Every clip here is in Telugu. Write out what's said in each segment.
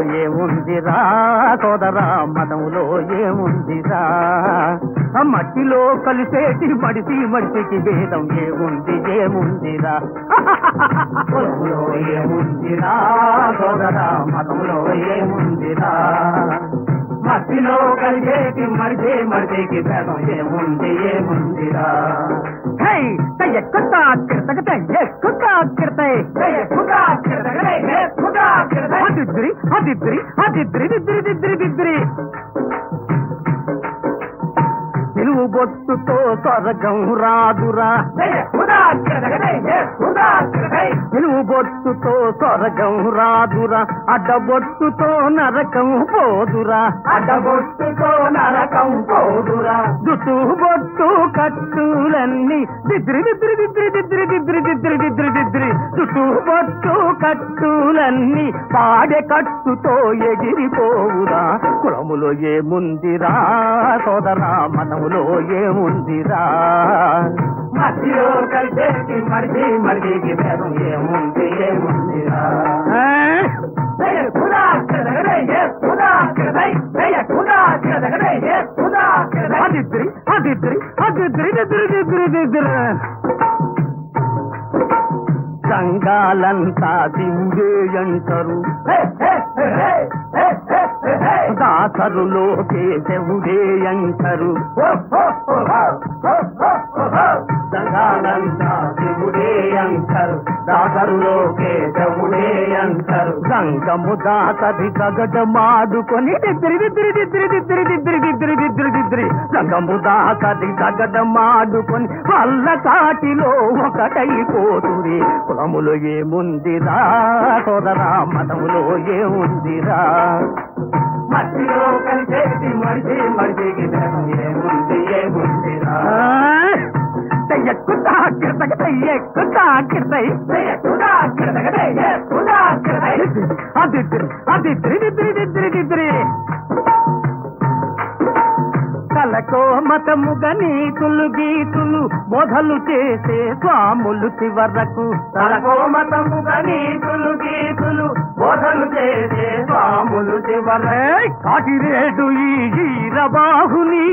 ఏముందిరా సోదరా మతములో ఏముందిరా ఆ మట్టిలో కలిసేటి మడిసి మడిసికి భేదం ఏముంది ఏముందిరా కులములో ఏముందిరా సోదరా మతంలో ఏముందిరా మట్టిలో కలిసేటి మడిసి మడిసికి భేదం ఏముంది ఏముందిరా హై ఎక్కుతా కిరతగత ఎక్కుతా కిరతై ఎక్కుతా కిరతగత ఎక్కుతా కిరతై అదిద్రి అదిద్రి అదిద్రి దిద్రి దిద్రి దిద్రి నిలువు బొట్టుతో స్వర్గం రాదురా నిలువు బొట్టుతో స్వర్గం రాదురా అడ్డబొట్టుతో నరకం పోదురా అడ్డబొట్టుతో నరకం పోదురా జుట్టు బొట్టు కట్టులన్నీ దిద్రి దిద్రి దిద్రి దిద్రి దిద్రి దిద్రి దిద్రి దిద్రి జుట్టు బొట్టు కట్టులన్నీ పాడె కట్టుతో ఎగిరిపోవురా కులములో ఏముందిరా సోదరా మనములో ఏముందిరా మధ్యలో కలిసేసి మడిచి మడిచికి భేదం ఏముంది ఏముందిరా అదిద్రి అదిద్రి అదిద్రి దిద్రి దిద్రి దిద్రి సంఘాలంతా దింగే అంటారు దాసరులో కేశవుడే అంటారు సంఘాలంతా శివుడే అంటారు దాసరులో కేశవుడే అంటారు సంగము దాసరి గగడమాడుకొని దిద్రి దిద్రి దిద్రి దిద్రి దిద్రి దిద్రి దిద్రి దిద్రి సంగము దాసరి గగడమాడుకొని వల్ల కాటిలో ఒకటైపోతురి కులములో ఏముందిరా సోదరా మతములో ఏముందిరా మట్టిలో కలిసేసి మడిచి మడిచికి ఏముంది ఏముందిరా ఎక్కుతా కిరతకత ఎక్కుతా కిరతై అదిద్రి అదిద్రి దిద్రి దిద్రి దిద్రి కలకో మతముగ నీతులు గీతులు బోధలు చేసే స్వాములు చివరకు కలకో మతముగ నీతులు గీతులు బోధలు చేసే స్వాములు చివర కాటిరేడు ఈ ఈరబాహుని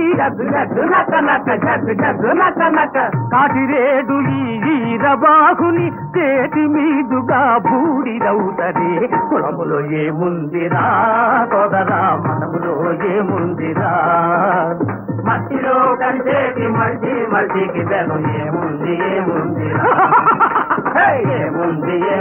కాటిరేడు ఈ ఈరబాహుని చేతి మీదుగా బూడిదవుతది కులములో ఏముందిరా సోదరా మనములో ఏముందిరా మట్టిలో కలిసేటి మల్చి మల్చికి బెలం ఏముంది ఏముంది ఏముంది